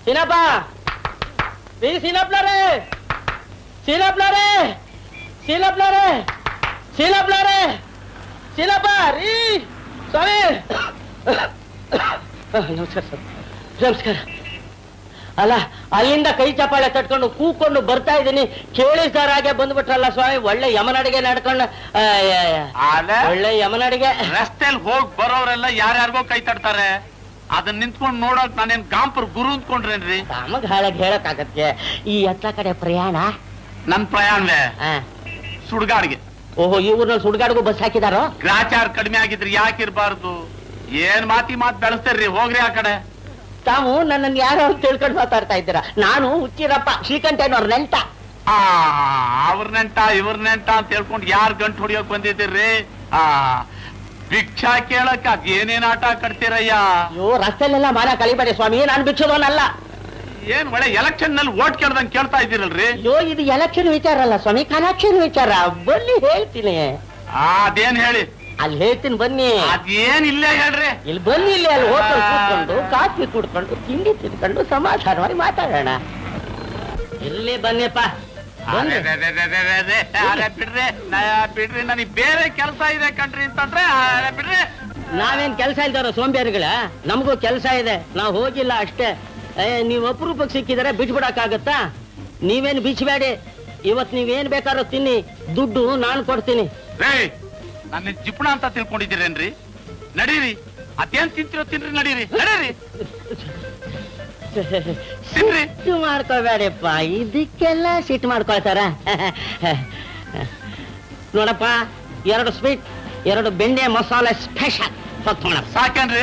ಸೀನಪ್ಪ ರೀ ಸೀನಪ್ಲರೇ ಸೀನಪ್ಲರೇ ಸೀನಪ್ಲರೇ ಸೀನಪ್ಲರೇ ಸೀನಪ್ಪ ರೀ ಸ್ವಾಮಿ ನಮಸ್ಕಾರ ಸರ್ ನಮಸ್ಕಾರ ಅಲ್ಲ ಅಲ್ಲಿಂದ ಕೈ ಚಪ್ಪಾಳೆ ತಟ್ಕೊಂಡು ಕೂಕೊಂಡು ಬರ್ತಾ ಇದ್ದೀನಿ ಕೇಳಿಸ್ದಾರ ಹಾಗೆ ಬಂದ್ಬಿಟ್ರಲ್ಲ ಸ್ವಾಮಿ ಒಳ್ಳೆ ಯಮನಡಿಗೆ ನಡ್ಕೊಂಡು ಆ, ಯಾ, ಯಾ. ಆಲೆ ಒಳ್ಳೆ ಯಮನಡಿಗೆ ರಸ್ತೆಲ್ ಹೋಗ್ ಬರೋರೆಲ್ಲ ಯಾರ್ಯಾರಿಗೋ ಕೈ ತಡ್ತಾರೆ ಅದನ್ನ ನಿಂತ್ಕೊಂಡ್ ನೋಡಕ್ ನಾನೇನ್ ಗಾಂಪುರ್ ಗುರು ಅಂದ್ಕೊಂಡ್ರೇನ್ರಿ ನಮಗ್ ಹಾಳಾಗಿ ಹೇಳಕ್ಕಾಗತ್ತೆ ಈ ಎತ್ತ ಕಡೆ ಪ್ರಯಾಣ ನನ್ ಪ್ರಯಾಣವೇ ಆ. ಸುಡ್ಗಾಡ್ಗೆ ಓಹೋ ಈ ಊರ್ನಲ್ಲಿ ಸುಡ್ಗಾಡ್ಗೂ ಬಸ್ ಹಾಕಿದಾರೋ ಗ್ರಾಚಾರ ಕಡಿಮೆ ಆಗಿದ್ರಿ ಯಾಕಿರ್ಬಾರ್ದು ಏನ್ ಮಾತಿ ಮಾತ್ ಬೆಳೆಸ್ತಾರ್ರಿ ಹೋಗ್ರಿ ಆ ಕಡೆ ತಾವು ನನ್ನನ್ನು ಯಾರೋ ಅಂತ ತಿಳ್ಕೊಂಡು ಮಾತಾಡ್ತಾ ಇದ್ದೀರಾ ನಾನು ಹುಚ್ಚಿರಪ್ಪ ಶ್ರೀಕಂಠಯ್ಯನವ್ರ ನೆಂಟ ಆ ಅವ್ರ ನೆಂಟ ಇವ್ರ ನೆಂಟ ಅಂತ ಹೇಳ್ಕೊಂಡ್ ಯಾರ್ ಗಂಟು ಹೊಡಿಯೋಕ್ ಬಂದಿದ್ದೀರಿ ಆ ಭಿಕ್ಷಾ ಕೇಳಕ್ ಅದ್ ಏನೇನ್ ಆಟ ಕಟ್ತೀರಯ್ಯ ಅಯ್ಯೋ ರಸ್ತೆಲೆಲ್ಲ ಮಾನ ಕಲಿಬೇಡಿ ಸ್ವಾಮಿ ನಾನು ಭಿಕ್ಷುವನಲ್ಲ ಏನ್ ಒಳ್ಳೆ ಎಲೆಕ್ಷನ್ ನಲ್ಲಿ ಓಟ್ ಕೇಳ್ದಂಗ್ ಕೇಳ್ತಾ ಇದ್ದೀರಲ್ರಿ ಅಯ್ಯೋ ಇದು ಎಲೆಕ್ಷನ್ ವಿಚಾರ ಅಲ್ಲ ಸ್ವಾಮಿ ಕನೆಕ್ಷನ್ ವಿಚಾರ ಬನ್ನಿ ಹೇಳ್ತೀನಿ ಆ, ಅದೇನ್ ಹೇಳಿ ಅಲ್ಲಿ ಹೇಳ್ತೀನಿ ಬನ್ನಿ ಅದೇನ್ ಇಲ್ಲೇ ಹೇಳ್ರಿ ಇಲ್ಲಿ ಬನ್ನಿ ಇಲ್ಲಿ ಅಲ್ಲಿ ಹೋಟೆಲ್ ಕೂತ್ಕೊಂಡು ಕಾಫಿ ಕುಡ್ಕೊಂಡು ತಿಂಡಿ ತಿನ್ಕೊಂಡು ಸಮಾಧಾನವಾಗಿ ಮಾತಾಡೋಣ ಇಲ್ಲಿ ಬನ್ನಿಪ್ಪ ಬನ್ನಿ ಅರೆ, ಅರೆ, ಅರೆ, ಅರೆ, ಅರೆ, ಅರೆ, ಬಿಡ್ರಿ ನಾ- ಬಿಡ್ರಿ ನನಗೆ ಬೇರೆ ಕೆಲಸ ಇದೆ ಕಣ್ರಿ ಅಂತಂದ್ರೆ ಅರೆ, ಬಿಡ್ರಿ ನಾವೇನ್ ಕೆಲಸ ಇಲ್ದಾರೋ ಸೋಂಬೇರಿಗಳ ನಮಗೂ ಕೆಲಸ ಇದೆ ನಾವು ಹೋಗಿಲ್ಲ ಅಷ್ಟೇ ಏ, ನೀವು ಅಪರೂಪಕ್ಕೆ ಸಿಕ್ಕಿದರೆ ಬಿಟ್ಬಿಡಕ್ಕಾಗತ್ತಾ ನೀವೇನು ಬಿಚ್ಚಬೇಡಿ ಇವತ್ ನೀವೇನ್ ಬೇಕಾದ್ರೂ ತಿನ್ನಿ ದುಡ್ಡು ನಾನು ಕೊಡ್ತೀನಿ ರೇ ನನ್ನ ಜಿಪುಣ ಅಂತ ತಿಳ್ಕೊಂಡಿದ್ದೀರೇನ್ರಿ ನಡೀರಿ ಅದೇನ್ ತಿಂತಿರೋ ತಿನ್ರಿ ನಡೀರಿ ನಡೀರಿ ತಿನ್ರಿ ಸಿಟ್ಟು ಮಾಡ್ಕೋಬೇಡಪ್ಪ ಇದಕ್ಕೆಲ್ಲ ಸಿಟ್ಟು ಮಾಡ್ಕೊಳ್ತಾರ ನೋಡಪ್ಪ ಎರಡು ಸ್ವೀಟ್ ಎರಡು ಬೆಂಡೆ ಮಸಾಲೆ ಸ್ಪೆಷಲ್ ಹೊತ್ತೋಣ ಸಾಕೇನ್ರಿ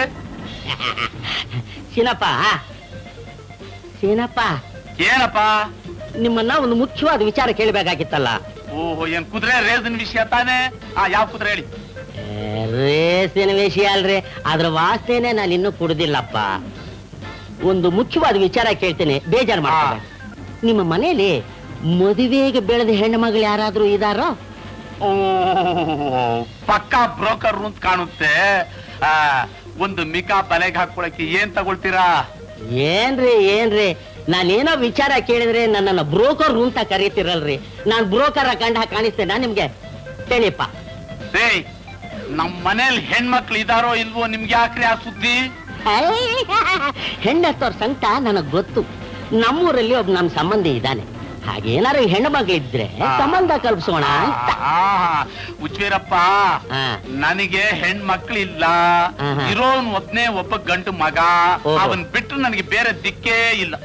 ಸೀನಪ್ಪ ಸೀನಪ್ಪ ಏನಪ್ಪ ನಿಮ್ಮನ್ನ ಒಂದು ಮುಖ್ಯವಾದ ವಿಚಾರ ಕೇಳಬೇಕಾಗಿತ್ತಲ್ಲ ಓಹೋ ಏನ್ ಕುದುರೆ ರೇಸಿನ ವಿಷಯ ತಾನೇ ಆ ಯಾವ ಕುದುರೆ ಹೇಳಿ ರೇಸಿನ ವಿಷಯ ಅಲ್ರಿ ಅದ್ರ ವಾಸನೆ ನಾನು ಇನ್ನೂ ಕುಡ್ದಿಲ್ಲಪ್ಪ ಒಂದು ಮುಖ್ಯವಾದ ವಿಚಾರ ಕೇಳ್ತೇನೆ ಬೇಜಾರು ಮಾಡ್ಕೋಬೇಡ ನಿಮ್ಮ ಮನೇಲಿ ಮದುವೆಗೆ ಬೆಳೆದ ಹೆಣ್ಣು ಮಗಳು ಯಾರಾದ್ರೂ ಇದಾರೋ ಓ ಪಕ್ಕಾ ಬ್ರೋಕರ್ ಅಂತ ಕಾಣುತ್ತೆ ಆ, ಒಂದು ಮಿಕಾ ಬಲೆಗೆ ಹಾಕೊಳಕ್ಕೆ ಏನ್ ತಗೊಳ್ತೀರಾ ಏನ್ರಿ ಏನ್ರಿ ನಾನೇನೋ ವಿಚಾರ ಕೇಳಿದ್ರೆ ನನ್ನನ್ನ ಬ್ರೋಕರ್ ಅಂತ ಕರೀತಿರಲ್ರಿ ನಾನ್ ಬ್ರೋಕರ್ ಕಂಡ ಕಾಣಿಸ್ತೇನಾ ನಿಮ್ಗೆ ಹೇಳಿಪ್ಪ ರೇ ನಮ್ ಮನೇಲಿ ಹೆಣ್ಮಕ್ಳು ಇದಾರೋ ಇಲ್ವೋ ನಿಮ್ಗೆ ಯಾಕ್ರಿ ಆ ಸುದ್ದಿ ಹೆಣ್ಣತ್ತವ್ರ ಸಂಕಟ ನನಗ್ ಗೊತ್ತು ನಮ್ಮೂರಲ್ಲಿ ಒಬ್ಬ ನಮ್ ಸಂಬಂಧಿ ಇದ್ದಾನೆ ಹಾಗೇನಾರು ಹೆಣ್ಣು ಮಗಳಿದ್ರೆ ಸಂಬಂಧ ಕಲ್ಪಿಸೋಣ ಅಂತ ಉಚ್ವೀರಪ್ಪ ಆ. ನನಗೆ ಹೆಣ್ಮಕ್ಳಿಲ್ಲ ಆಹಾ. ಇರೋನ್ ಒಬ್ನೇ ಒಬ್ಬ ಗಂಡು ಮಗ ಓಹೋ. ಅವನ್ ಬಿಟ್ಟು ನನಗೆ ಬೇರೆ ದಿಕ್ಕೇ ಇಲ್ಲ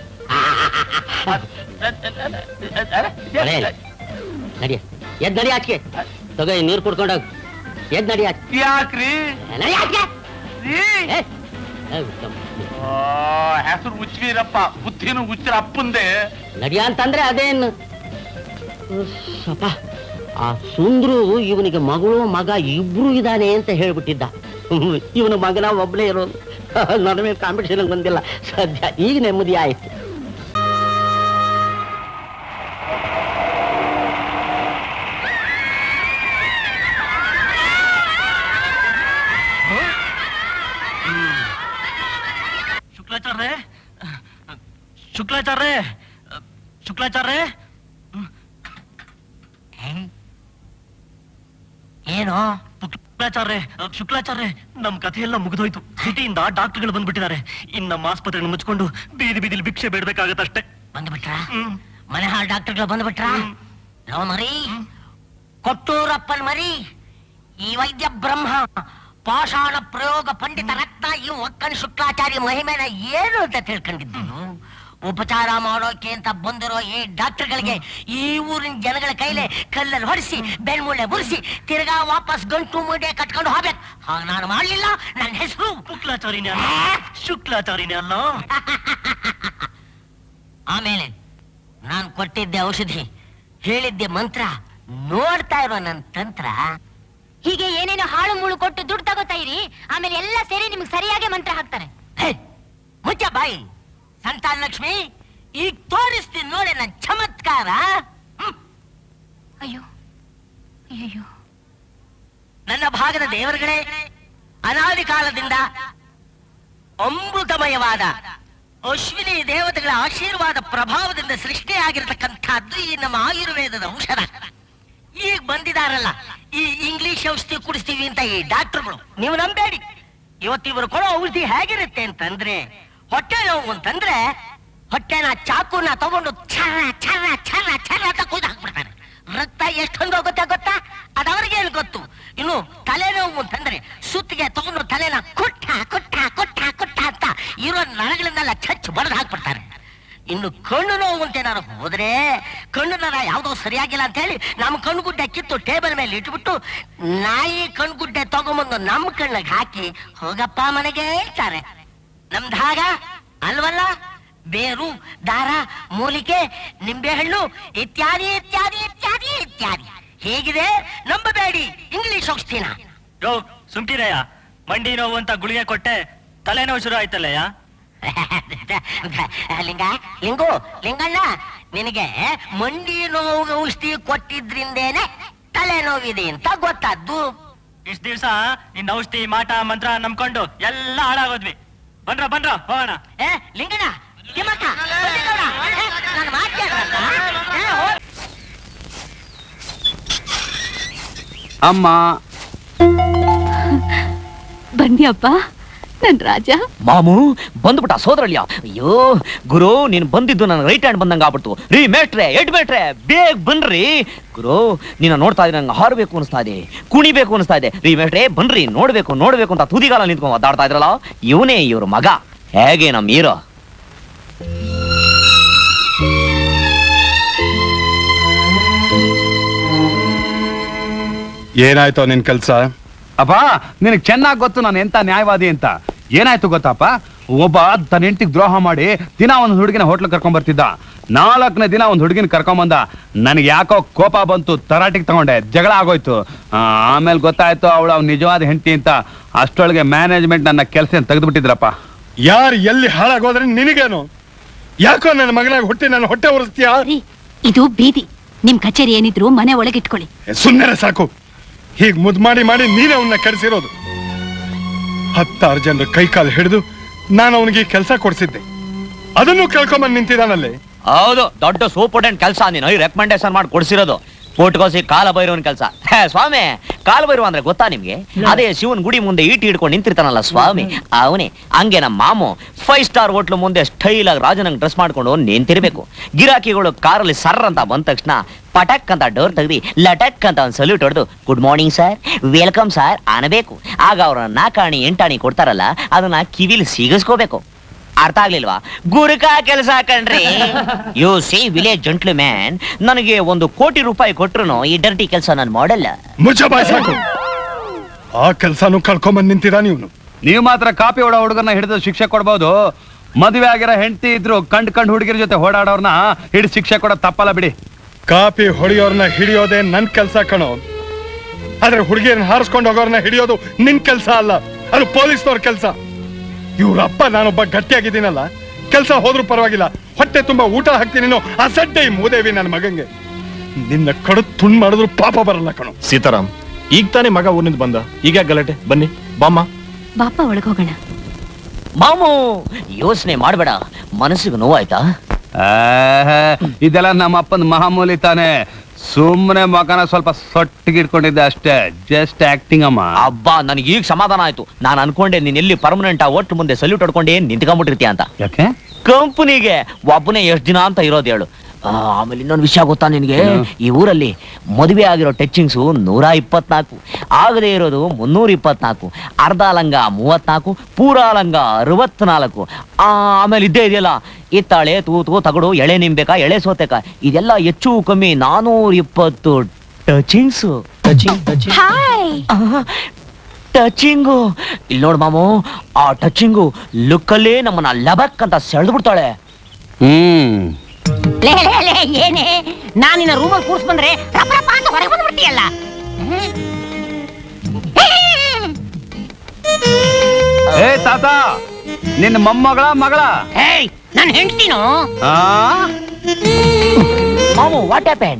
ಒಳ್ಳೆ ಇಲ್ಲ. ನಡಿ ಎದ್ ನಡಿ ಆಚೆ ತಗೋ ಈ ನೀರ್ ಕುಡ್ಕೊಂಡೋಗ್ ಎದ್ ನಡಿ ಆಚೆ ಯಾಕ್ರಿ ನಡಿ ಆಚೆ ರೀ? ಏ, ಏ, ಉತ್ತಮ. ಆ, ಹೆಸರು ಉಚ್ವೀರಪ್ಪ ಬುದ್ಧಿನು ಹುಚ್ಚರ ಅಪ್ಪಂದೆ ನಡಿಯ ಅಂತಂದ್ರೆ ಅದೇನು ಸಪ ಆ ಸುಂದ್ರು ಇವನಿಗೆ ಮಗಳು ಮಗ ಇಬ್ರು ಇದ್ದಾನೆ ಅಂತ ಹೇಳ್ಬಿಟ್ಟಿದ್ದ ಇವನ ಮಗನ ಒಬ್ನೇ ಇರೋದು ನನ್ನ ಮೇಲೆ ಕಾಂಪಿಟೇಷನ್ ಬಂದಿಲ್ಲ ಸದ್ಯ ಈಗ ನೆಮ್ಮದಿ ಆಯ್ತು ಶುಕ್ಲಾಚಾರ್ಯ ಶುಕ್ಲಾಚಾರ್ಯ ಶುಕ್ಲಾಚಾರ್ಯ ಏನು ಶುಕ್ಲಾಚಾರ್ಯ ಶುಕ್ಲಾಚಾರ್ಯ ನಮ್ ಕಥೆ ಎಲ್ಲ ಮುಗಿದೋಯ್ತು ಸಿಟಿಯಿಂದ ಡಾಕ್ಟರ್ಗಳು ಬಂದ್ಬಿಟ್ಟಿದ್ದಾರೆ ಇನ್ ನಮ್ಮ ಆಸ್ಪತ್ರೆನ ಮುಚ್ಕೊಂಡು ಬೀದಿ ಬೀದಿಲಿ ಭಿಕ್ಷೆ ಬೇಡ್ಬೇಕಾಗತ್ತಷ್ಟೇ ಬಂದ್ಬಿಟ್ರ ಹ್ಮ್ ಮನೆ ಹಾಳು ಡಾಕ್ಟರ್ಗಳು ಬಂದ್ಬಿಟ್ರ ಹ್ಮ್. ಲವ್ ಮರಿ ಕೊಟ್ಟೂರಪ್ಪನ್ ಮರಿ ಈ ವೈದ್ಯ ಬ್ರಹ್ಮ ಪಾಷಾಣ ಪ್ರಯೋಗ ಪಂಡಿತ ರತ್ನ ಈ ಒಕ್ಕನ್ ಶುಕ್ಲಾಚಾರ್ಯ ಮಹಿಮೆನ ಏನು ಅಂತ ತಿಳ್ಕೊಂಡಿದ್ದು ಉಪಚಾರ ಮಾಡೋಕೆ ಅಂತ ಬಂದಿರೋ ಈ ಡಾಕ್ಟರ್ಗಳಿಗೆ ಈ ಊರಿನ ಜನಗಳ ಕೈಲೆ ಕಲ್ಲಲ್ಲಿ ಹೊಡಿಸಿ ಬೆಳ್ಮೂಳೆ ಮುರಿಸಿ ತಿರ್ಗಾ ವಾಪಸ್ ಗಂಟು ಮೂಡೆ ಕಟ್ಕೊಂಡು ಹೋಗ್ಬೇಕು ಹಾಗ ನಾನು ಮಾಡ್ಲಿಲ್ಲ ನನ್ನ ಹೆಸರು ಶುಕ್ಲಾಚಾರ್ಯನೇ ಅಲ್ಲ ಶುಕ್ಲಾಚಾರ್ಯನೇ ಅಲ್ಲ ಆಮೇಲೆ ನಾನು ಕೊಟ್ಟಿದ್ದೆ ಔಷಧಿ ಹೇಳಿದ್ದೆ ಮಂತ್ರ ನೋಡ್ತಾ ಇರೋ ನನ್ನ ತಂತ್ರ ಹೀಗೆ ಏನೇನೋ ಹಾಳು ಮುಳು ಕೊಟ್ಟು ದುಡ್ಡು ತಗೋತಾ ಇರಿ ಆಮೇಲೆ ಎಲ್ಲ ಸೇರಿ ನಿಮ್ಗೆ ಸರಿಯಾಗಿ ಮಂತ್ರ ಹಾಕ್ತಾರೆ ಹೇ, ಮುಚ್ಚ ಬಾಯಿ ಸಂತಾನ ಲಕ್ಷ್ಮಿ ಈಗ ತೋರಿಸ್ತೀನಿ ನೋಡಿ ನನ್ನ ಚಮತ್ಕಾರ ಹ್ಮ್. ಅಯ್ಯೋ ಅಯ್ಯೋ ನನ್ನ ಭಾಗದ ದೇವರುಗಳೇ ಅನಾದಿ ಕಾಲದಿಂದ ಅಮೃತಮಯವಾದ ಅಶ್ವಿನಿ ದೇವತೆಗಳ ಆಶೀರ್ವಾದ ಪ್ರಭಾವದಿಂದ ಸೃಷ್ಟಿಯಾಗಿರ್ತಕ್ಕಂಥದ್ದು ಈ ನಮ್ಮ ಆಯುರ್ವೇದದ ಔಷಧ ಈಗ ಬಂದಿದಾರಲ್ಲ ಈ ಇಂಗ್ಲಿಷ್ ಔಷಧಿ ಕುಡಿಸ್ತೀವಿ ಅಂತ ಈ ಡಾಕ್ಟರ್ಗಳು ನೀವು ನಂಬೇಡಿ ಇವತ್ತಿವರು ಕೊಡೋ ಔಷಧಿ ಹೇಗಿರುತ್ತೆ ಅಂತಂದ್ರೆ ಹೊಟ್ಟೆ ನೋವು ಅಂತಂದ್ರೆ ಹೊಟ್ಟೆನ ಚಾಕುನ ತಗೊಂಡು ಛರ ಛರ ಛರ ಛರ ಅಂತ ಕುಯ್ದು ಹಾಕ್ಬಿಡ್ತಾರೆ ರಕ್ತ ಎಷ್ಟೊಂದು ಹೋಗುತ್ತೆ ಗೊತ್ತಾ ಅದವರಿಗೆ ಏನು ಗೊತ್ತು ಇನ್ನು ತಲೆನೋವು ಅಂತಂದ್ರೆ ಸುತ್ತಿಗೆ ತಗೊಂಡು ತಲೆನ ಕುಟ್ಟ ಕುಟ್ಟ ಕುಟ್ಟ ಕುಟ್ಟ ಅಂತ ಇರೋ ನರಗಳಿಂದೆಲ್ಲ ಚಚ್ಚು ಬಡ್ದು ಹಾಕ್ಬಿಡ್ತಾರೆ ಇನ್ನು ಕಣ್ಣು ನೋವು ಅಂತ ಏನಾರು ಹೋದ್ರೆ ಕಣ್ಣು ನರ ಯಾವ್ದೋ ಸರಿಯಾಗಿಲ್ಲ ಅಂತ ಹೇಳಿ ನಮ್ಮ ಕಣ್ಗುಡ್ಡೆ ಕಿತ್ತು ಟೇಬಲ್ ಮೇಲೆ ಇಟ್ಬಿಟ್ಟು ನಾಯಿ ಕಣ್ಗುಡ್ಡೆ ತಗೊಂಬಂದು ನಮ್ಮ ಕಣ್ಣಿಗೆ ಹಾಕಿ ಹೋಗಪ್ಪ ಮನೆಗೆ ಹೇಳ್ತಾರೆ ನಮ್ದಾಗ ಅಲ್ವಲ್ಲ ಬೇರು ದಾರ ಮೂಲಿಕೆ ನಿಂಬೆಹಣ್ಣು ಇತ್ಯಾದಿ ಇತ್ಯಾದಿ ಇತ್ಯಾದಿ ಇತ್ಯಾದಿ ಹೇಗಿದೆ ನಂಬಬೇಡಿ ಇಂಗ್ಲಿಷ್ ಔಷಧಿನ ಯೋ ಸುಮ್ಕಿರಯ್ಯ ಮಂಡಿ ನೋವು ಅಂತ ಗುಳಿಗೆ ಕೊಟ್ಟೆ ತಲೆನೋವು ಶುರು ಆಯ್ತಲ್ಲಯ್ಯ ಲಿಂಗ ಲಿಂಗು ಲಿಂಗಣ್ಣ ನಿನಗೆ ಮಂಡಿ ನೋವು ಔಷಧಿ ಕೊಟ್ಟಿದ್ರಿಂದೇನೆ ತಲೆನೋವಿದೆ ಅಂತ ಗೊತ್ತಾದ್ದು ಇಷ್ಟ ದಿವ್ಸ ನಿನ್ನ ಔಷಧಿ ಮಾಟ ಮಂತ್ರ ನಂಬ್ಕೊಂಡು ಎಲ್ಲ ಹಾಳಾಗೋದ್ವಿ ಬನ್ರ ಬನ್ರ ಹೋಗೋಣ ಏ ಲಿಂಗಣ್ಣ ತಿಮ್ಮಕ್ಕ ಬಂದಿದ್ದವ್ರ? ಏ, ನನ್ನ ಮಾತ್ ಕೇಳ್ರಪ್ಪ. ಏ, ಹೋಗ್. ಅಮ್ಮ ಬಂದ್ಯಪ್ಪ ನನ್ ರಾಜ ಮಾಮು ಬಂದ್ಬಿಟ್ಟ ಸೋದರಳ್ಯ ಅಯ್ಯೋ ಗುರು ನೀನ್ ಬಂದಿದ್ದು ನನ್ನ ರೈಟ್ ಹ್ಯಾಂಡ್ ಬಂದಂಗ ಆಗ್ಬಿಡ್ತು ರೀ ಮೇಟ್ರೆ ಎಡ್ ಮೇಟ್ರೆ ಬೇಗ ಬನ್ರಿ ಗುರು ನಿನ್ನ ನೋಡ್ತಾ ಇದ್ರೆ ನಂಗೆ ಹಾರಬೇಕು ಅನಿಸ್ತಾ ಇದೆ ಕುಣಿಬೇಕು ಅನಿಸ್ತಾ ಇದೆ ರೀ ಮೇಟ್ರೆ ಬನ್ರಿ ನೋಡ್ಬೇಕು ನೋಡ್ಬೇಕು ಅಂತ ತುದಿಗಾಲ ನಿಂತ್ಕೊಂಡು ಒದ್ದಾಡ್ತಾ ಇದ್ರಲ್ಲ ಇವನೇ ಇವ್ರ ಮಗ ಹೇಗೆ ನಮ್ ಹೀರೋ ಏನಾಯ್ತು ನಿನ್ ಕೆಲ್ಸ ಅಪ್ಪ ನಿನಗೆ ಚೆನ್ನಾಗಿ ಗೊತ್ತು ನಾನು ಎಂತ ನ್ಯಾಯವಾದಿ ಅಂತ ಏನಾಯ್ತು ಗೊತ್ತಪ್ಪ ಒಬ್ಬ ತನ್ನ ಹೆಂಡತಿಗೆ ದ್ರೋಹ ಮಾಡಿ ದಿನ ಒಂದು ಹುಡುಗಿನ ಹೋಟ್ಲ್ ಕರ್ಕೊಂಡ್ ಬರ್ತಿದ್ದ ನಾಲ್ಕನೇ ದಿನ ಒಂದು ಹುಡುಗಿನ ಕರ್ಕೊಂಬಂದ ನನಗೆ ಯಾಕೋ ಕೋಪ ಬಂತು ತರಾಟಿಗೆ ತಗೊಂಡೆ ಜಗಳ ಆಗೋಯ್ತು ಆ, ಆಮೇಲೆ ಗೊತ್ತಾಯ್ತು ಅವಳು ಅವ್ನ ನಿಜವಾದ ಹೆಂಡತಿ ಅಂತ ಅಷ್ಟೊಳಗೆ ಮ್ಯಾನೇಜ್ಮೆಂಟ್ ನನ್ನ ಕೆಲಸ ತೆಗೆದುಬಿಟ್ಟಿದ್ರಪ್ಪ ಯಾರು ಎಲ್ಲಿ ಹಾಳಾಗೋದ್ರೆ ನಿನಗೇನು ಯಾಕೋ ನನ್ನ ಮಗನಾಗ ಹುಟ್ಟಿ ನನ್ನ ಹೊಟ್ಟೆ ಉರಿಸ್ತೀಯಾ ರೀ ಇದು ಬೀದಿ ನಿಮ್ ಕಚೇರಿ ಏನಿದ್ರು ಮನೆ ಒಳಗಿಟ್ಕೊಳ್ಳಿ ಸುಮ್ಮನೆ ಸಾಕು ಹೀಗ್ ಮುದ್ ಮಾಡಿ ಮಾಡಿ ನೀನೇ ಅವನ್ನ ಕೆಡಿಸಿರೋದು ಹತ್ತಾರು ಜನರ ಕೈ ಕಾಲು ಹಿಡಿದು ನಾನು ಅವನಿಗೆ ಕೆಲಸ ಕೊಡ್ಸಿದ್ದೆ ಅದನ್ನು ಕೇಳ್ಕೊಂಬಂದ್ ನಿಂತಿದ್ದಾನಲ್ಲಿ ಹೌದು ದೊಡ್ಡ ಸೂಪರ್ಡೆಂಟ್ ಕೆಲಸ ನೀನು ರೆಕಮೆಂಡೇಶನ್ ಮಾಡಿ ಕೊಡ್ಸಿರೋದು ಕೋಟ್ಗೋಸಿ ಕಾಲ ಭೈರವನ್ ಕೆಲಸ ಸ್ವಾಮಿ ಕಾಲ ಭೈರವ ಅಂದ್ರೆ ಗೊತ್ತಾ ನಿಮ್ಗೆ ಅದೇ ಶಿವನ್ ಗುಡಿ ಮುಂದೆ ಈಟಿ ಹಿಡ್ಕೊಂಡು ನಿಂತಿರ್ತಾನಲ್ಲ ಸ್ವಾಮಿ ಅವನೇ ಹಂಗೆ ನಮ್ಮ ಮಾಮು ಫೈವ್ ಸ್ಟಾರ್ ಹೋಟ್ಲು ಮುಂದೆ ಸ್ಟೈಲ್ ಆಗಿ ರಾಜನಂಗ್ ಡ್ರೆಸ್ ಮಾಡ್ಕೊಂಡು ನಿಂತಿರ್ಬೇಕು ಗಿರಾಕಿಗಳು ಕಾರಲ್ಲಿ ಸರ್ರ್ ಅಂತ ಬಂದ ತಕ್ಷಣ ಪಟಕ್ ಅಂತ ಡೋರ್ ತೆಗ್ದಿ ಲಟಕ್ ಅಂತ ಒಂದು ಸಲ್ಯೂಟ್ ಹೊಡೆದು good morning sir welcome sir ಅನ್ನಬೇಕು ಆಗ ಅವ್ರ ನಾಕಾಣಿ ಎಂಟಾಣಿ ಕೊಡ್ತಾರಲ್ಲ ಅದನ್ನ ಕಿವಿಲಿ ಸಿಗಿಸ್ಕೋಬೇಕು ಅರ್ಥ ಆಗ್ಲಿಲ್ವಾ ಗುರುಕ ಕೆಲಸ ಕಣ್ರಿ you see village gentleman ನನಗೆ ಒಂದು ಕೋಟಿ ರೂಪಾಯಿ ಕೊಟ್ರು ಈ ಡರ್ಟಿ ಕೆಲಸ ನಾನು ಮಾಡಲ್ಲ ಮುಚ್ಚ ಬಾಯ್ ಸಾಕು ಆ ಕೆಲ್ಸನೂ ಕಳ್ಕೊಂಬಂದ್ ನಿಂತಿದ್ದಾನೆ ಇವನು ನೀವು ಮಾತ್ರ ಕಾಪಿ ಹೊಡೋ ಹುಡುಗರನ್ನ ಹಿಡಿದು ಶಿಕ್ಷೆ ಕೊಡ್ಬೋದು ಮದುವೆ ಆಗಿರೋ ಹೆಂಡತಿ ಇದ್ರು ಕಂಡ್ ಕಂಡ್ ಹುಡುಗಿರ ಜೊತೆ ಓಡಾಡೋರ್ನ ಹಿಡಿದು ಶಿಕ್ಷೆ ಕೊಡೋದು ತಪ್ಪಲ್ಲ ಬಿಡಿ ಕಾಪಿ ಹೊಡೆಯೋರ್ನ ಹಿಡಿಯೋದೇ ನನ್ ಕೆಲ್ಸ ಕಣೋ ಆದ್ರೆ ಹುಡುಗಿಯರನ್ನ ಹಾರಿಸ್ಕೊಂಡು ಹೋಗೋರ್ನ ಹಿಡಿಯೋದು ನಿನ್ ಕೆಲ್ಸ ಅಲ್ಲ ಅದು ಪೊಲೀಸ್ನವ್ರ ಕೆಲ್ಸ ಇವ್ರ ಅಪ್ಪ ನಾನೊಬ್ಬ ಗಟ್ಟಿಯಾಗಿದ್ದೀನಲ್ಲ ಕೆಲ್ಸ ಹೋದ್ರೂ ಪರವಾಗಿಲ್ಲ ಹೊಟ್ಟೆ ತುಂಬಾ ಊಟ ಹಾಕ್ತೀನಿ ಅನ್ನೋ ಅಸಡ್ಡೆ ಈ ಮೂದೇವಿ ನನ್ನ ಮಗಂಗೆ ನಿನ್ನ ಕಡು ತುಂಡ್ ಮಾಡಿದ್ರು ಪಾಪ ಬರಲ್ಲ ಕಣೋ ಸೀತಾರಾಮ್ ಈಗ ತಾನೇ ಮಗ ಊರಿನಿಂದ ಬಂದ ಈಗ ಗಲಾಟೆ ಬನ್ನಿ ಬಾಮ್ಮ ಬಾಪ ಒಳಗೋಗೋಣ ಮಾಮು ಯೋಚನೆ ಮಾಡಬೇಡ ಮನಸ್ಸಿಗೆ ನೋವಾಯ್ತಾ ಆಹ್, ಇದೆಲ್ಲ ನಮ್ಮ ಅಪ್ಪನ ಮಹಾಮೂಲಿ ತಾನೆ ಸುಮ್ಮನೆ ಮಗನ ಸ್ವಲ್ಪ ಸೊಟ್ಟಿಗಿಟ್ಕೊಂಡಿದ್ದೆ ಅಷ್ಟೇ ಜಸ್ಟ್ ಆಕ್ಟಿಂಗ್ ಅಮ್ಮ ಅಬ್ಬಾ ನನಗೆ ಈಗ ಸಮಾಧಾನ ಆಯ್ತು ನಾನು ಅನ್ಕೊಂಡೆ ನೀನ್ ಎಲ್ಲಿ ಪರ್ಮನೆಂಟ್ ಆ ಒಟ್ಟು ಮುಂದೆ ಸಲ್ಯೂಟ್ ಹೊಡ್ಕೊಂಡೆ ನಿಂತ್ಕೊಂಡ್ಬಿಟ್ಟಿರ್ತೀಯ ಅಂತ ಯಾಕೆ ಕಂಪನಿಗೆ ಒಬ್ಬನೇ ಎಷ್ಟು ದಿನ ಅಂತ ಇರೋದು ಹೇಳು ಆ, ಆಮೇಲೆ ಇನ್ನೊಂದು ವಿಷಯ ಗೊತ್ತಾ ನಿನಗೆ ಏನು? ಈ ಊರಲ್ಲಿ ಮದುವೆ ಆಗಿರೋ ಟಚಿಂಗ್ಸು ನೂರ ಇಪ್ಪತ್ನಾಲ್ಕು ಆಗದೆ ಇರೋದು ಮುನ್ನೂರ ಇಪ್ಪತ್ನಾಲ್ಕು ಅರ್ಧ ಲಂಗ ಮೂವತ್ನಾಲ್ಕು ಪೂರಾ ಲಂಗ ಅರವತ್ನಾಲ್ಕು ಆ, ಆಮೇಲೆ ಇದ್ದೇ ಇದೆಯಲ್ಲ ಇತ್ತಾಳೆ ತೂತು ತಗಡು ಎಳೆ ನಿಂಬೇಕಾ ಎಳೆ ಸೋತೆಕ ಇದೆಲ್ಲ ಹೆಚ್ಚು ಕಮ್ಮಿ ನಾನೂರ ಇಪ್ಪತ್ತು touchings touching touching hi touching ಇಲ್ಲಿ ನೋಡು ಮಾಮು ಆ ಟಚಿಂಗು ಲುಕ್ಕಲ್ಲೇ ನಮ್ಮನ್ನ ಲಬಕ್ ಅಂತ ಸೆಳೆದು ಬಿಡ್ತಾಳೆ ಹ್ಮ್ ಲೇ ಲೇ ಲೇ ಏನೇ ನಾನು ನಿನ್ನ ರೂಮಲ್ಲಿ ಕೂರ್ಸ್ ಬಂದ್ರೆ ರಪ ರಪ ಅಂತ ಹೊರಗೆ ಬಂದ್ಬಿಡ್ತೀಯಲ್ಲ ಏ ತಾತ ನಿನ್ನ ಮೊಮ್ಮಗಳ ಮಗಳ ಏಯ್ ನನ್ನ ಹೆಂಡ್ತಿನೋ ಆ ಮಾಮು ವಾಟ್ ಹ್ಯಾಪನ್